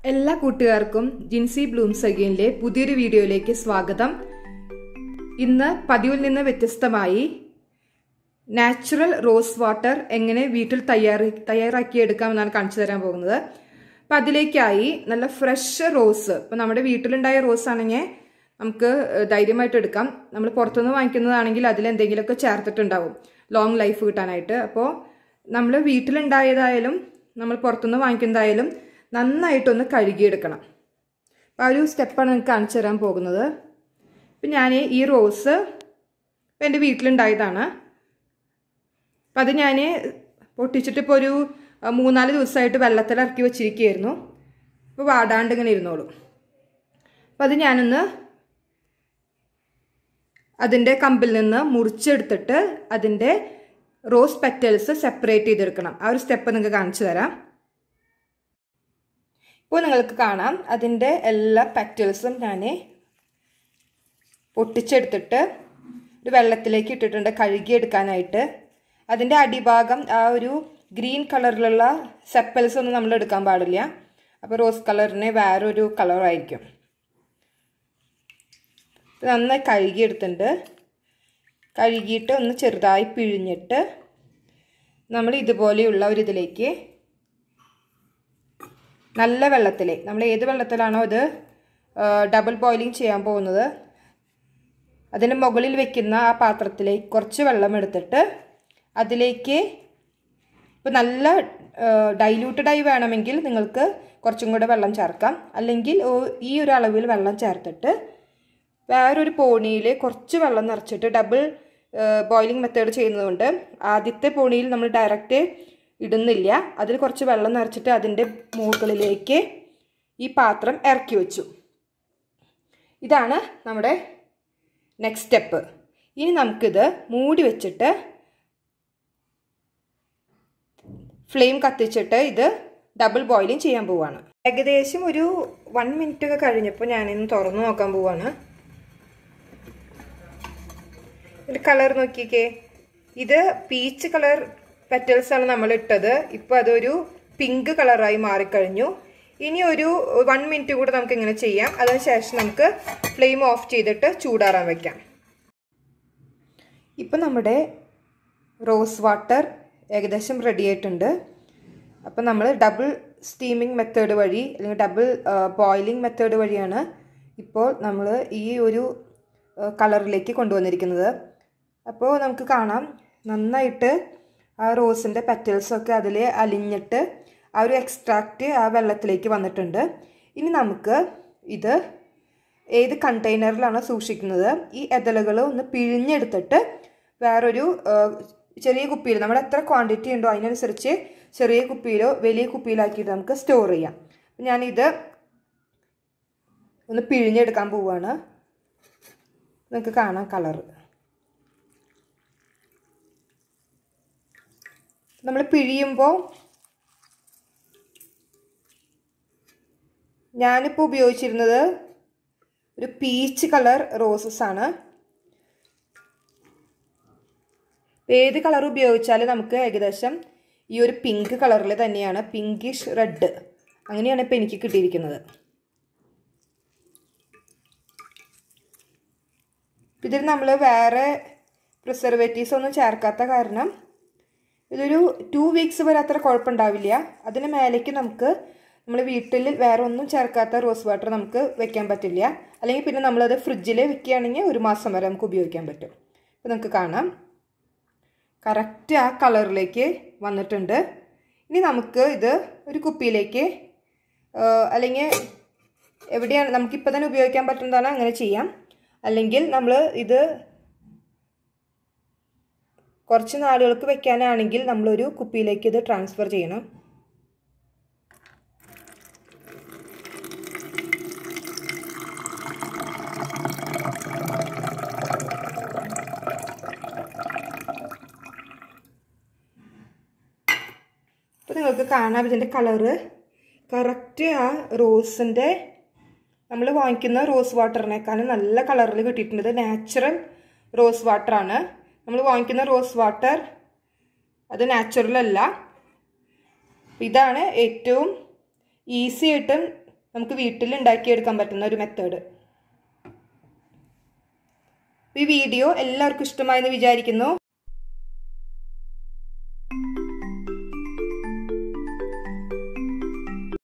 എല്ലാ കൂട്ടുകാർക്കും ജിൻസി ബ്ലൂംസ് അഗെയിനിലെ പുതിയൊരു വീഡിയോയിലേക്ക് സ്വാഗതം ഇന്ന് പതിവിൽ നിന്ന് വ്യത്യസ്തമായി നാച്ചുറൽ റോസ് വാട്ടർ എങ്ങനെ വീട്ടിൽ തയ്യാറി തയ്യാറാക്കിയെടുക്കാമെന്നാണ് കാണിച്ചു തരാൻ പോകുന്നത് അപ്പം അതിലേക്കായി നല്ല ഫ്രഷ് റോസ് ഇപ്പം നമ്മുടെ വീട്ടിലുണ്ടായ റോസ് ആണെങ്കിൽ നമുക്ക് ധൈര്യമായിട്ട് എടുക്കാം നമ്മൾ പുറത്തുനിന്ന് വാങ്ങിക്കുന്നതാണെങ്കിൽ അതിൽ എന്തെങ്കിലുമൊക്കെ ചേർത്തിട്ടുണ്ടാവും ലോങ് ലൈഫ് കിട്ടാനായിട്ട് അപ്പോൾ നമ്മൾ വീട്ടിലുണ്ടായതായാലും നമ്മൾ പുറത്തുനിന്ന് വാങ്ങിക്കുന്നതായാലും നന്നായിട്ടൊന്ന് കഴുകിയെടുക്കണം അപ്പോൾ ആ ഒരു സ്റ്റെപ്പാണ് നിങ്ങൾക്ക് കാണിച്ചു തരാൻ പോകുന്നത് ഇപ്പം ഞാൻ ഈ റോസ് ഇപ്പം എൻ്റെ വീട്ടിലുണ്ടായതാണ് അപ്പം അത് ഞാൻ പൊട്ടിച്ചിട്ട് ഇപ്പോൾ ഒരു മൂന്നാല് ദിവസമായിട്ട് വെള്ളത്തിൽ ഇറക്കി വെച്ചിരിക്കുകയായിരുന്നു അപ്പോൾ വാടാണ്ട് ഇങ്ങനെ ഇരുന്നോളൂ അപ്പം അത് ഞാനൊന്ന് അതിൻ്റെ കമ്പിൽ നിന്ന് മുറിച്ചെടുത്തിട്ട് അതിൻ്റെ റോസ് പെറ്റൽസ് സെപ്പറേറ്റ് ചെയ്തെടുക്കണം ആ ഒരു സ്റ്റെപ്പ് നിങ്ങൾക്ക് കാണിച്ചു തരാം ഇപ്പോൾ നിങ്ങൾക്ക് കാണാം അതിൻ്റെ എല്ലാ പെറ്റൽസും ഞാൻ പൊട്ടിച്ചെടുത്തിട്ട് ഒരു വെള്ളത്തിലേക്ക് ഇട്ടിട്ടുണ്ട് കഴുകിയെടുക്കാനായിട്ട് അതിൻ്റെ അടിഭാഗം ആ ഒരു ഗ്രീൻ കളറിലുള്ള സെപ്പൽസ് ഒന്നും നമ്മൾ എടുക്കാൻ പാടില്ല അപ്പോൾ റോസ് കളറിന് വേറൊരു കളറായിരിക്കും നന്നായി കഴുകിയെടുത്തിട്ടുണ്ട് കഴുകിയിട്ട് ഒന്ന് ചെറുതായി പിഴിഞ്ഞിട്ട് നമ്മൾ ഇതുപോലെയുള്ള ഒരു ഇതിലേക്ക് നല്ല വെള്ളത്തിൽ നമ്മൾ ഏത് വെള്ളത്തിലാണോ ഇത് ഡബിൾ ബോയിലിംഗ് ചെയ്യാൻ പോകുന്നത് അതിന് മുകളിൽ വെക്കുന്ന ആ പാത്രത്തിലേക്ക് കുറച്ച് വെള്ളം എടുത്തിട്ട് അതിലേക്ക് ഇപ്പോൾ നല്ല ഡൈല്യൂട്ടഡായി വേണമെങ്കിൽ നിങ്ങൾക്ക് കുറച്ചും കൂടെ വെള്ളം ചേർക്കാം അല്ലെങ്കിൽ ഈ ഒരു അളവിൽ വെള്ളം ചേർത്തിട്ട് വേറൊരു പോണിയിൽ കുറച്ച് വെള്ളം നിറച്ചിട്ട് ഡബിൾ ബോയിലിംഗ് മെത്തേഡ് ചെയ്യുന്നതുകൊണ്ട് ആദ്യത്തെ പോണിയിൽ നമ്മൾ ഡയറക്റ്റ് ഇടുന്നില്ല അതിൽ കുറച്ച് വെള്ളം നിറച്ചിട്ട് അതിൻ്റെ മുകളിലേക്ക് ഈ പാത്രം ഇറക്കി വെച്ചു ഇതാണ് നമ്മുടെ നെക്സ്റ്റ് സ്റ്റെപ്പ് ഇനി നമുക്കിത് മൂടി വെച്ചിട്ട് ഫ്ലെയിം കത്തിച്ചിട്ട് ഇത് ഡബിൾ ബോയിലിംഗ് ചെയ്യാൻ പോവാണ് ഏകദേശം ഒരു വൺ മിനിറ്റ് ഒക്കെ കഴിഞ്ഞപ്പോൾ ഞാനിന്ന് തുറന്നു നോക്കാൻ പോവാണ് ഇതിൻ്റെ കളർ നോക്കിക്കേ ഇത് പീച്ച് കളർ പെറ്റൽസ് ആണ് നമ്മൾ ഇട്ടത് ഇപ്പോൾ അതൊരു പിങ്ക് കളറായി മാറിക്കഴിഞ്ഞു ഇനി ഒരു വൺ മിനിറ്റ് കൂടെ നമുക്ക് ഇങ്ങനെ ചെയ്യാം അതിനുശേഷം നമുക്ക് ഫ്ലെയിം ഓഫ് ചെയ്തിട്ട് ചൂടാറാൻ വെക്കാം ഇപ്പം നമ്മുടെ റോസ് വാട്ടർ ഏകദേശം റെഡി ആയിട്ടുണ്ട് അപ്പം നമ്മൾ ഡബിൾ സ്റ്റീമിംഗ് മെത്തേഡ് വഴി അല്ലെങ്കിൽ ഡബിൾ ബോയിലിംഗ് മെത്തേഡ് വഴിയാണ് ഇപ്പോൾ നമ്മൾ ഈ ഒരു കളറിലേക്ക് കൊണ്ടുവന്നിരിക്കുന്നത് അപ്പോൾ നമുക്ക് കാണാം നന്നായിട്ട് ആ റോസിൻ്റെ പെറ്റൽസൊക്കെ അതിൽ അലിഞ്ഞിട്ട് ആ ഒരു എക്സ്ട്രാക്റ്റ് ആ വെള്ളത്തിലേക്ക് വന്നിട്ടുണ്ട് ഇനി നമുക്ക് ഇത് ഏത് കണ്ടെയ്നറിലാണ് സൂക്ഷിക്കുന്നത് ഈ എതളുകൾ ഒന്ന് പിഴിഞ്ഞെടുത്തിട്ട് വേറൊരു ചെറിയ കുപ്പിയിൽ നമ്മൾ എത്ര ക്വാണ്ടിറ്റി ഉണ്ടോ അതിനനുസരിച്ച് ചെറിയ കുപ്പിയിലോ വലിയ കുപ്പിയിലാക്കിയിട്ട് നമുക്ക് സ്റ്റോർ ചെയ്യാം ഞാനിത് ഒന്ന് പിഴിഞ്ഞെടുക്കാൻ പോവുകയാണ് നിങ്ങൾക്ക് കാണാം കളറ് നമ്മൾ പിഴിയുമ്പോൾ ഞാനിപ്പോൾ ഉപയോഗിച്ചിരുന്നത് ഒരു പീച്ച് കളർ റോസസ് ആണ് ഏത് കളർ ഉപയോഗിച്ചാലും നമുക്ക് ഏകദേശം ഈ ഒരു പിങ്ക് കളറിൽ തന്നെയാണ് പിങ്കിഷ് റെഡ് അങ്ങനെയാണ് ഇപ്പോൾ എനിക്ക് കിട്ടിയിരിക്കുന്നത് ഇതിൽ നമ്മൾ വേറെ പ്രിസർവേറ്റീവ്സ് ഒന്നും ചേർക്കാത്ത കാരണം ഇതൊരു ടു വീക്സ് വരെ അത്ര കുഴപ്പമുണ്ടാവില്ല അതിന് മേലേക്ക് നമുക്ക് നമ്മൾ വീട്ടിൽ വേറെ ഒന്നും ചേർക്കാത്ത റോസ് വാട്ടർ നമുക്ക് വെക്കാൻ പറ്റില്ല അല്ലെങ്കിൽ പിന്നെ നമ്മളത് ഫ്രിഡ്ജിൽ വെക്കുകയാണെങ്കിൽ ഒരു മാസം വരെ നമുക്ക് ഉപയോഗിക്കാൻ പറ്റും അപ്പോൾ നമുക്ക് കാണാം കറക്റ്റ് ആ കളറിലേക്ക് വന്നിട്ടുണ്ട് ഇനി നമുക്ക് ഇത് ഒരു കുപ്പിയിലേക്ക് അല്ലെങ്കിൽ എവിടെയാണ് നമുക്കിപ്പോൾ തന്നെ ഉപയോഗിക്കാൻ പറ്റുന്നതാണ് അങ്ങനെ ചെയ്യാം അല്ലെങ്കിൽ നമ്മൾ ഇത് കുറച്ച് നാളുകൾക്ക് വെക്കാനാണെങ്കിൽ നമ്മളൊരു കുപ്പിയിലേക്ക് ഇത് ട്രാൻസ്ഫർ ചെയ്യണം അപ്പോൾ നിങ്ങൾക്ക് കാണാം ഇതിൻ്റെ കളറ് കറക്റ്റ് ആ റോസിൻ്റെ നമ്മൾ വാങ്ങിക്കുന്ന റോസ് വാട്ടറിനേക്കാളും നല്ല കളറിൽ കിട്ടിയിട്ടുണ്ട് നാച്ചുറൽ റോസ് വാട്ടറാണ് നമ്മൾ വാങ്ങിക്കുന്ന റോസ് വാട്ടർ അത് നാച്ചുറൽ അല്ല ഇതാണ് ഏറ്റവും ഈസി ആയിട്ടും നമുക്ക് വീട്ടിൽ ഉണ്ടാക്കിയെടുക്കാൻ പറ്റുന്ന ഒരു മെത്തേഡ് ഈ വീഡിയോ എല്ലാവർക്കും ഇഷ്ടമായെന്ന് വിചാരിക്കുന്നു